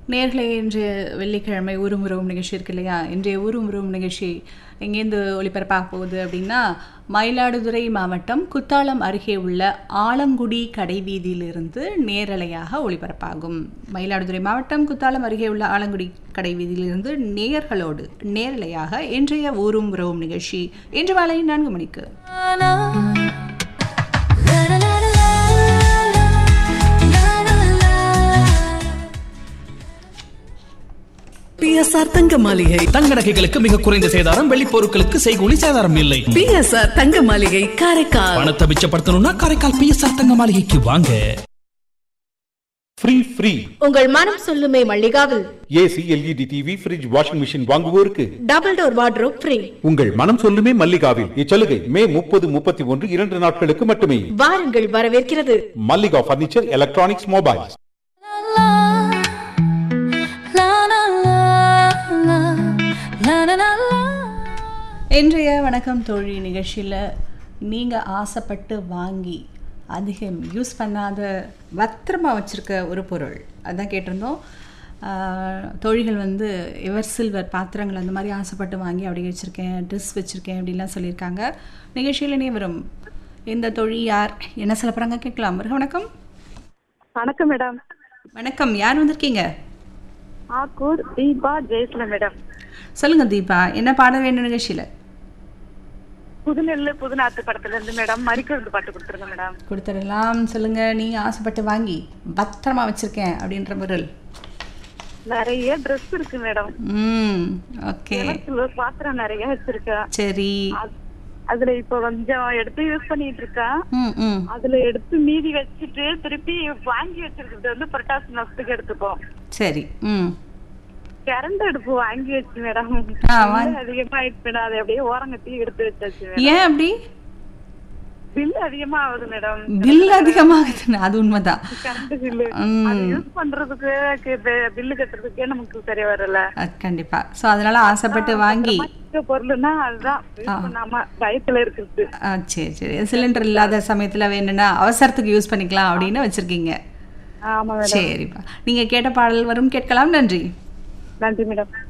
நேர்களே இன்றைய வெள்ளிக்கிழமை ஊரும் உறவும் நிகழ்ச்சி இருக்கு இல்லையா இன்றைய ஊரும் உறவும் நிகழ்ச்சி எங்கேருந்து ஒளிபரப்பாக போகுது அப்படின்னா மயிலாடுதுறை மாவட்டம் குத்தாலம் அருகே உள்ள ஆலங்குடி கடைவீதியிலிருந்து நேரலையாக ஒளிபரப்பாகும் மயிலாடுதுறை மாவட்டம் குத்தாலம் அருகே உள்ள ஆலங்குடி கடைவீதியிலிருந்து நேயர்களோடு நேரலையாக இன்றைய ஊரும் உறவும் நிகழ்ச்சி இன்று மாலை நான்கு மணிக்கு பிஎஸ்ஆர் தங்க மாளிகை தங்க நகைகளுக்கு மிக குறைந்த சேதாரம் வெள்ளி பொருட்களுக்கு செய்கூலி சேதாரம் இல்லை பிஎஸ்ஆர் தங்க மாளிகை காரைக்கால் பணத்தை மிச்சப்படுத்தணும்னா காரைக்கால் பிஎஸ்ஆர் தங்க மாளிகைக்கு வாங்க ஃப்ரீ ஃப்ரீ உங்கள் மனம் சொல்லுமே மல்லிகாவில் AC LED TV fridge washing machine வாங்குவோருக்கு டபுள் டோர் வார்ட்ரோப் ஃப்ரீ உங்கள் மனம் சொல்லுமே மல்லிகாவில் இச்சலுகை மே முப்பது முப்பத்தி ஒன்று இரண்டு நாட்களுக்கு மட்டுமே வாருங்கள் வரவேற்கிறது மல்லிகா பர்னிச்சர் எலக்ட்ரானிக்ஸ் மொபைல்ஸ் இன்றைய வணக்கம் தோழி நிகழ்ச்சியில் நீங்கள் ஆசைப்பட்டு வாங்கி அதிகம் யூஸ் பண்ணாத பத்திரமா வச்சுருக்க ஒரு பொருள் அதான் கேட்டிருந்தோம் ஆஹ், தோழிகள் வந்து எவர் சில்வர் பாத்திரங்கள் அந்த மாதிரி ஆசைப்பட்டு வாங்கி அப்படி வச்சுருக்கேன் ட்ரெஸ் வச்சுருக்கேன் அப்படிலாம் சொல்லியிருக்காங்க நிகழ்ச்சியில் இனி வரும் இந்த தோழி யார் என்ன சொல்ல போகிறாங்க கேட்கலாம் வருக வணக்கம் வணக்கம் மேடம் வணக்கம் யார் வந்திருக்கீங்க ஆக்கூர் தீபா ஜெயசுல மேடம் சொல்லுங்கள் தீபா என்ன பாட வேண்டும் நிகழ்ச்சியில் புதுநெல்லு புதுநாத்து படத்துல இருந்து மேடம் மறிக்கிறது பாட்டு கொடுத்துருங்க மேடம் கொடுத்துடலாம் சொல்லுங்க நீங்க ஆசைப்பட்டு வாங்கி பத்திரமா வச்சிருக்கேன் அப்படின்ற பொருள் நிறைய ட்ரெஸ் இருக்கு மேடம் ம் ஓகே சில்வர் பாத்திரம் நிறைய வச்சிருக்கேன் சரி அது- அதுல இப்ப கொஞ்சம் எடுத்து யூஸ் பண்ணிட்டு இருக்கேன் ம் ம் அதுல எடுத்து மீதி வச்சுட்டு திருப்பி வாங்கி வச்சிருக்கிறது வந்து புரட்டாசி மாசத்துக்கு எடுத்துப்போம் சரி ம் கரண்ட் அடுப்பு வாங்கி வச்சு மேடம் ஆ, வாங்கி- அதிகமா ஆயிடுச்சு மேடம் அதை அப்படியே ஓரங்கட்டி எடுத்து வச்சாச்சு ஏன் அப்படி பில் அதிகமா ஆகுது மேடம் பில் அதிகமாகுதுன்னு அது உண்மைதான் கரண்ட் பில்லு ம். அது யூஸ் பண்றதுக்கு பில்லு கட்டுறதுக்கே நமக்கு சரியா வரல அது கண்டிப்பா ஸோ அதனால ஆசைப்பட்டு வாங்கி மற்ற பொருள்னா அதுதான் யூஸ் பண்ணாம பயத்துல இருக்குது ஆ, சரி சரி சிலிண்டர் இல்லாத சமயத்துல வேணும்னா அவசரத்துக்கு யூஸ் பண்ணிக்கலாம் அப்படின்னு வச்சிருக்கீங்க ஆமா மேடம் சரிப்பா நீங்க கேட்ட பாடல் வரும் கேட்கலாம் நன்றி நன்றி மேடம்